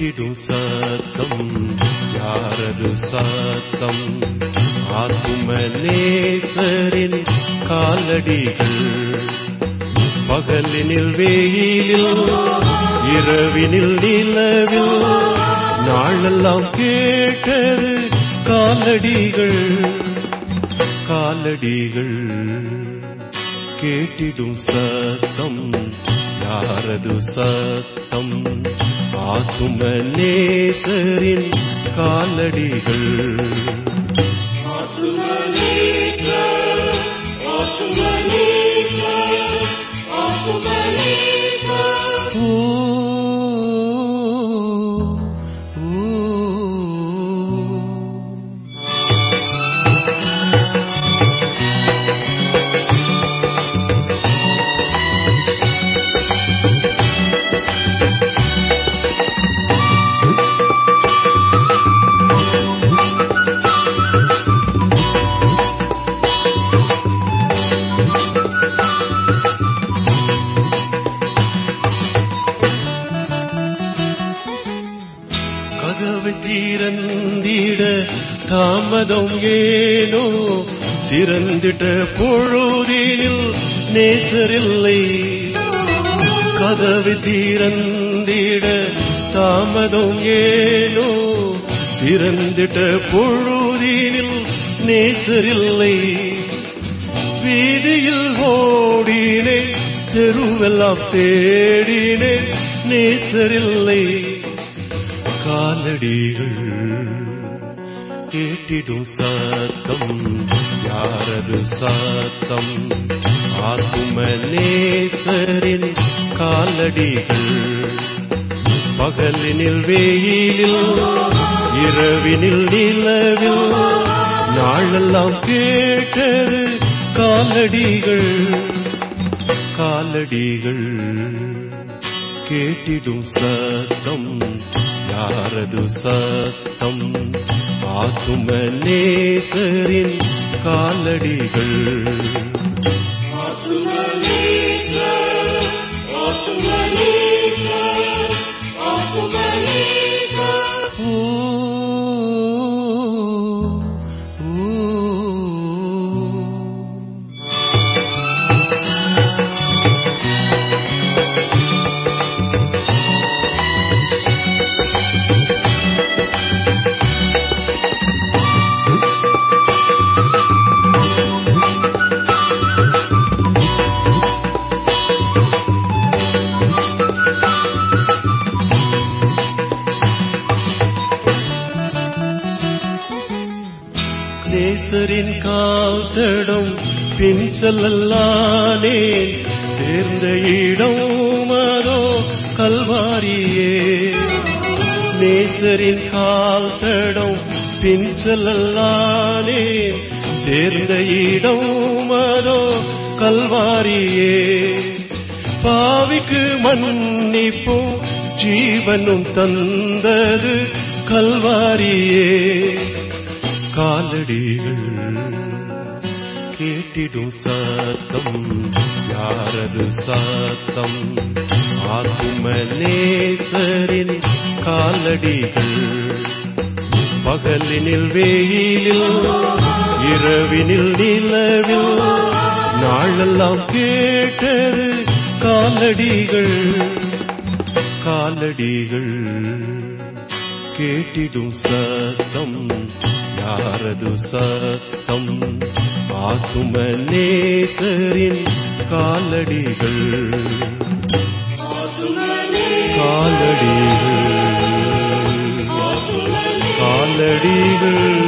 கேட்டிடும் சத்தம் யாரது சத்தம் ஆத்துமநேசரின் காலடிகள் பகலினில் வெயிலில் இரவினில் நிலவில் நாளெல்லாம் கேட்டது காலடிகள் காலடிகள் கேட்டிடும் சத்தம் யாரது சத்தம் ஆத்துமநேசரின் காலடிகள் ஓ ஓ கதவை தீரந்திட தாமதம் ஏனோ திறந்திட்ட பொழுதினில் நேசரில்லை கதவை தீரந்திட தாமதம் ஏனோ திறந்திட்ட பொழுதினில் நேசரில்லை வீதியில் ஓடினே தெருவெல்லாம் தேடினே நேசரில்லை காலடிகள் கேட்டிடும் சத்தம் யாரது சத்தம் ஆத்துமநேசரின் காலடிகள் பகலினில் வெயிலில் இரவினில் நிலவில் நாளெல்லாம் கேட்டது காலடிகள் காலடிகள் கேட்டிடும் சத்தம் யாரது சத்தம் ஆத்துமநேசரின் காலடிகள் ஓ ஓ நேசரின் கால் தடம் பின் செல்லல்லானே தேர்ந்த இடம் அதோ கல்வாரியே நேசரின் கால் தடம் பின் செல்லல்லானே சேர்ந்த இடம் அதோ கல்வாரியே பாவிக்கு மன்னிப்பும் ஜீவனும் தந்தது கல்வாரியே காலடிகள் கேட்டிடும் சத்தம் யாரது சத்தம் ஆத்துமநேசரின் காலடிகள் பகலினில் வெயிலில் இரவினில் நிலவில் நாளெல்லாம் கேட்டது காலடிகள் காலடிகள் கேட்டிடும் சத்தம் யாரது சத்தம் ஆத்துமநேசரின் காலடிகள் காலடிகள் காலடிகள்